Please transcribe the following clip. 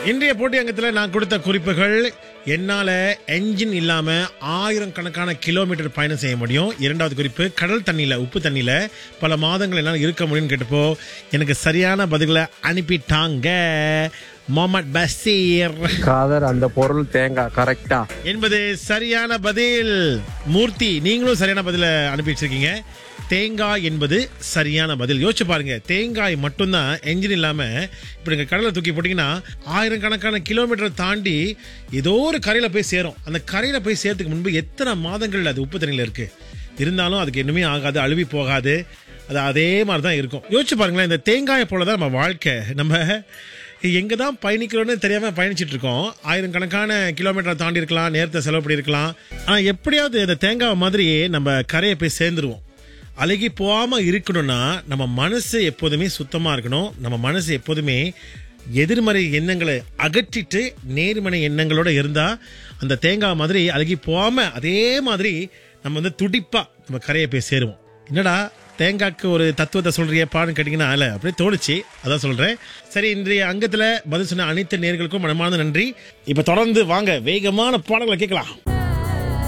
இன்றைய போட்டி அங்கத்தில் நான் கொடுத்த குறிப்புகள் என்னால் என்ஜின் இல்லாமல் ஆயிரம் கணக்கான கிலோமீட்டர் பயணம் செய்ய முடியும் இரண்டாவது குறிப்பு கடல் தண்ணியில் உப்பு தண்ணியில் பல மாதங்கள் என்னால் இருக்க முடியும்னு கேட்டப்போ எனக்கு சரியான பதில்களை அனுப்பிட்டாங்க முகமது பசீர் காதர் அந்த பொருள் தேங்காய் கரெக்டா என்பது சரியான பதில் மூர்த்தி நீங்களும் சரியான பதில அனுப்பி வச்சிருக்கீங்க தேங்காய் என்பது சரியான பதில் யோசிச்சு பாருங்க தேங்காய் மட்டும்தான் என்ஜின் இல்லாம இப்ப நீங்க கடலை தூக்கி போட்டீங்கன்னா ஆயிரக்கணக்கான கிலோமீட்டர் தாண்டி ஏதோ ஒரு கரையில போய் சேரும் அந்த கரையில போய் சேர்த்துக்கு முன்பு எத்தனை மாதங்கள் அது உப்பு தண்ணியில இருக்கு இருந்தாலும் அதுக்கு இன்னுமே ஆகாது அழுவி போகாது அது அதே மாதிரி தான் இருக்கும் யோசிச்சு பாருங்களேன் இந்த தேங்காயை போல தான் நம்ம வாழ்க்கை நம்ம எங்க தான் பயணிக்கிறோம்னு தெரியாம பயணிச்சிட்டு இருக்கோம் ஆயிரம் கணக்கான கிலோமீட்டர் தாண்டி இருக்கலாம் நேரத்தை செலவு பண்ணியிருக்கலாம் ஆனா எப்படியாவது இந்த தேங்காய் மாதிரியே நம்ம கரையை போய் சேர்ந்துருவோம் அழுகி போகாம இருக்கணும்னா நம்ம மனசு எப்போதுமே சுத்தமா இருக்கணும் நம்ம மனசு எப்போதுமே எதிர்மறை எண்ணங்களை அகற்றிட்டு நேர்மறை எண்ணங்களோட இருந்தா அந்த தேங்காய் மாதிரி அழுகி போகாம அதே மாதிரி நம்ம வந்து துடிப்பா நம்ம கரையை போய் சேருவோம் என்னடா தேங்காய்க்கு ஒரு தத்துவத்தை சொல்றியப்பான்னு கேட்டீங்கன்னா இல்ல அப்படியே தோணுச்சு அதான் சொல்றேன் சரி இன்றைய அங்கத்துல பதில் சொன்ன அனைத்து நேர்களுக்கும் மனமார்ந்த நன்றி இப்ப தொடர்ந்து வாங்க வேகமான பாடல்களை கேட்கலாம்